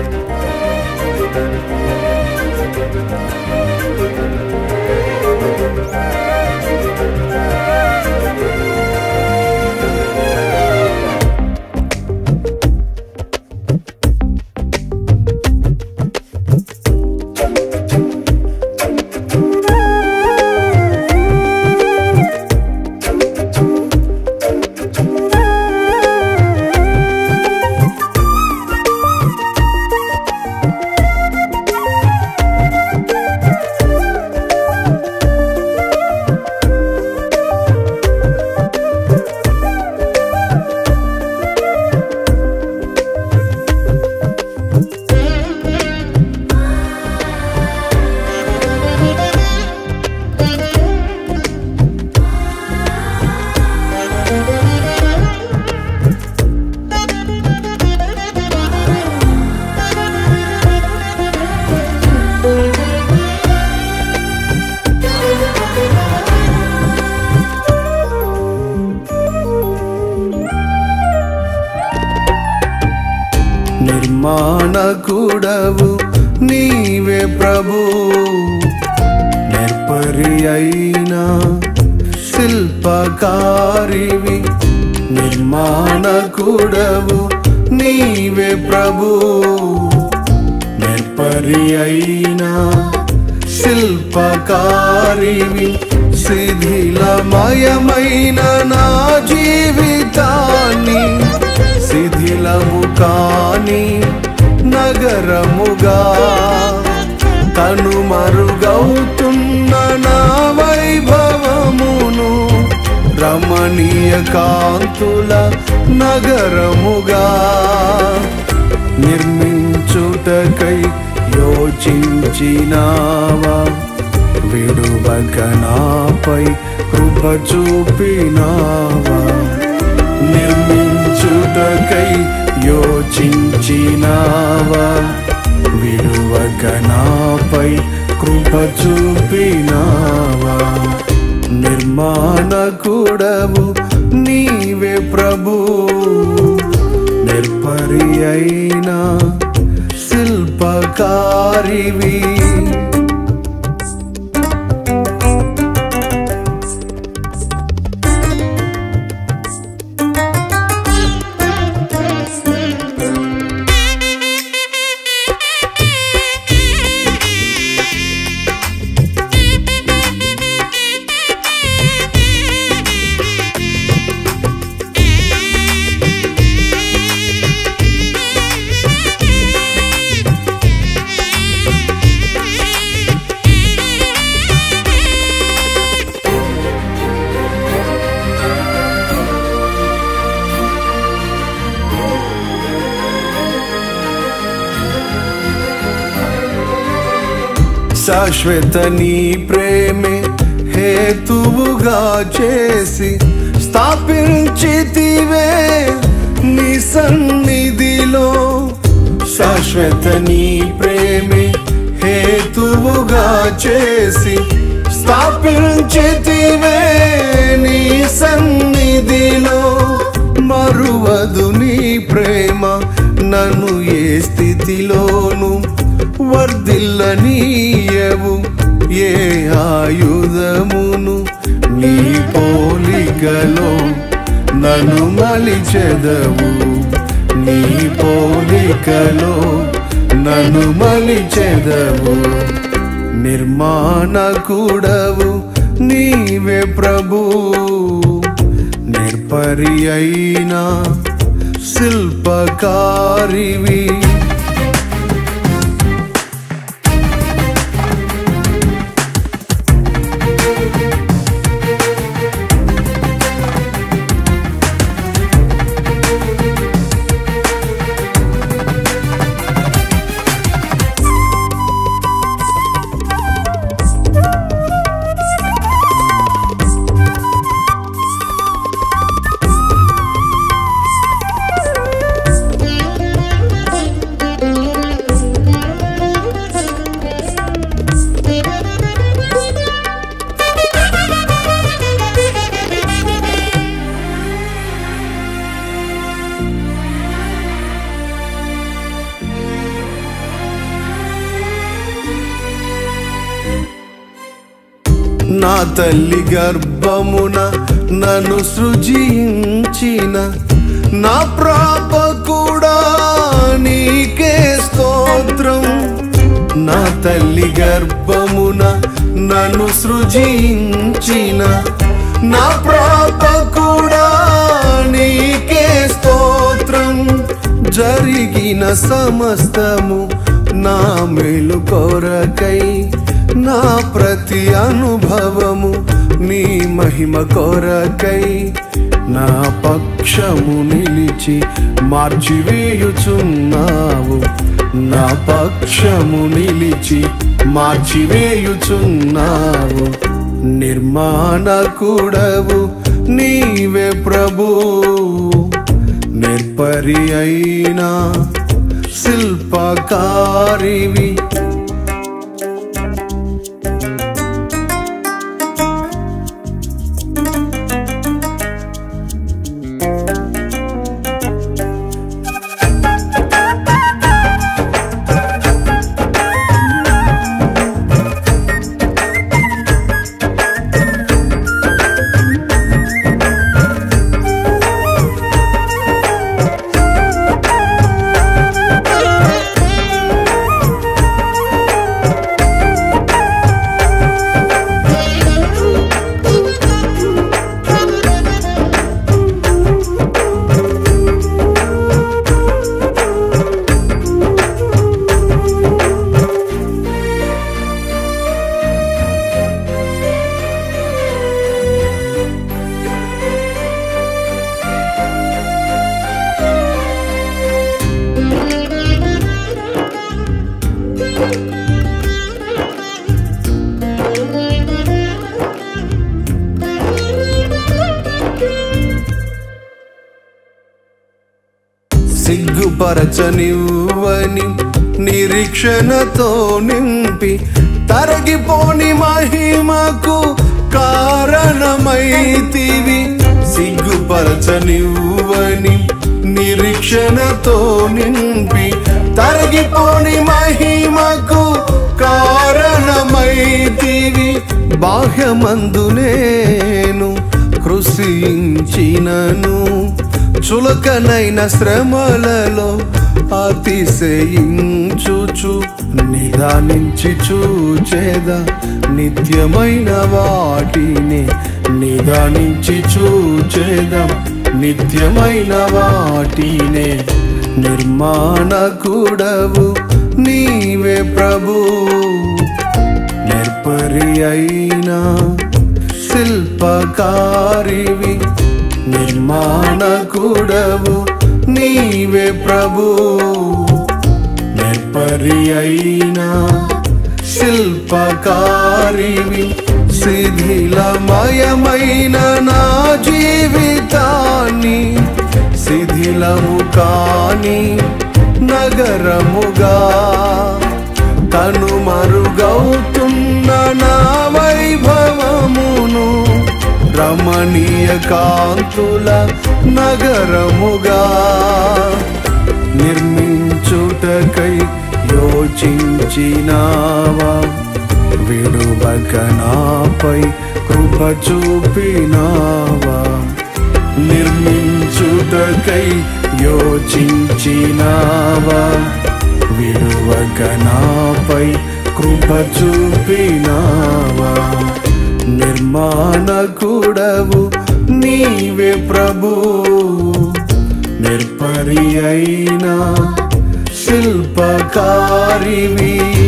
నిర్మాణకుడవు నీవే ప్రభు నిర్పరి అయినా శిల్పకారివి నిర్మాణకుడవు నీవే ప్రభు నిర్పరి అయినా శిల్పకారివి శిథిలమయమైన నా జీవితాన్ని శిథిలము కాని నగరముగా కనుమరుగవుతున్న నా వైభవమును రమణీయ కాంతుల నగరముగా నిర్మించుటకై యోచించినావా విడువక నాపై కృప చూపినావా నిర్మించుటకై యోచించినావా విడువక నాపై కృప చూపినావా నిర్మాణకుడవు నీవే ప్రభు నిర్పరి అయినా శిల్పకారివి శాశ్వత నీ ప్రేమే హేతువుగా చేసి స్థాపించితివే నీ సన్నిధిలో శాశ్వత నీ ప్రేమే హేతువుగా చేసి స్థాపించితివే నీ సన్నిధిలో మరువదు నీ ప్రేమ నన్ను ఏ స్థితిలోను వర్ధిల్లనీయవు ఏ ఆయుధమును నీ పోలికలో నన్ను మలిచెదవు నీ పోలికలో నన్ను మలిచెదవు నిర్మాణకుడవు నీవే ప్రభు నిర్పరి అయినా శిల్పకారివి నా తల్లి గర్భమున నన్ను సృజించిన నా ప్రాప కూడా నీకే స్తోత్రం నా తల్లి గర్భమున నన్ను సృజించిన నా ప్రాప కూడా నీకే స్తోత్రం జరిగిన సమస్తము నా మేలు కొరకై నా ప్రతి అనుభవము నీ మహిమ కొరకై నా పక్షము నిలిచి మార్చివేయుచున్నావు నా పక్షము నిలిచి మార్చివేయుచున్నావు నిర్మాణకుడవు నీవే ప్రభు నిర్పరి అయినా శిల్పకారివి సిగ్గుపరచనివ్వని నిరీక్షణతో నింపి తరగిపోని మహిమకు కారణమైతివి సిగ్గుపరచనివ్వని నిరీక్షణతో నింపి తరగిపోని మహిమకు కారణమైతివి బాహ్యమందు నేను కృషించినను చులకనైన శ్రమలలో అతిశయించుచు నిదానించి చూచేదా నిత్యమైన వాటిని నిదానించి చూచేదా నిత్యమైన వాటినే నిర్మాణకుడవు నీవే ప్రభు నిర్పరి అయినా శిల్పకారివి నిర్మాణకుడవు నీవే ప్రభు నిర్పరి అయినా శిల్పకారివి శిథిలమయమైన నా జీవితాన్ని శిథిలము కాని నగరముగా తను మరుగవుతున్న నా వైభవమును రమణీయ కాంతుల నగరముగా నిర్మించుటకై యోచించినావా విడువక నాపై కృప చూపినావా నిర్మించుటకై యోచించినావా విడువక నాపై కృప చూపినావా నిర్మాణకుడవు నీవే ప్రభు నిర్పరి అయినా శిల్పకారివి